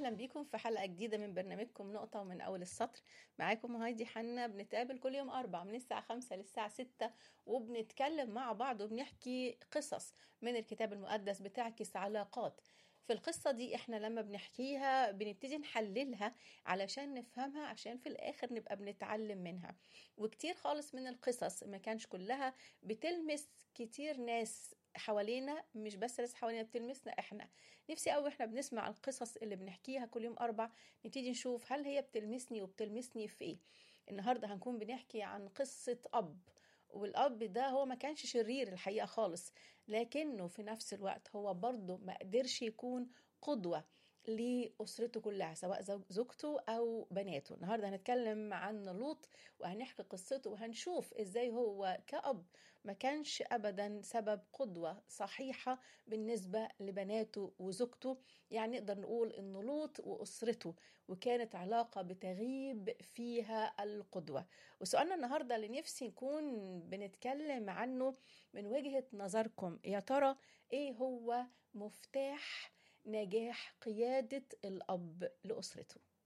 اهلا بيكم في حلقه جديده من برنامجكم نقطه ومن اول السطر معاكم هايدي حنا بنتقابل كل يوم اربع من الساعه خمسة للساعه ستة وبنتكلم مع بعض وبنحكي قصص من الكتاب المقدس بتعكس علاقات في القصة دي احنا لما بنحكيها بنبتدي نحللها علشان نفهمها عشان في الاخر نبقى بنتعلم منها وكتير خالص من القصص ما كانش كلها بتلمس كتير ناس حوالينا مش بس ناس حوالينا بتلمسنا احنا نفسي قوي احنا بنسمع القصص اللي بنحكيها كل يوم اربع نبتدي نشوف هل هي بتلمسني وبتلمسني في ايه النهارده هنكون بنحكي عن قصة اب والاب ده هو ما كانش شرير الحقيقة خالص لكنه في نفس الوقت هو برضه ما قدرش يكون قدوة لأسرته كلها سواء زوجته أو بناته النهاردة هنتكلم عن لوط وهنحكي قصته وهنشوف إزاي هو كأب ما كانش أبدا سبب قدوة صحيحة بالنسبة لبناته وزوجته يعني نقدر نقول إن لوط وأسرته وكانت علاقة بتغيب فيها القدوة وسؤالنا النهاردة اللي نفسي نكون بنتكلم عنه من وجهة نظركم يا ترى إيه هو مفتاح نجاح قيادة الأب لأسرته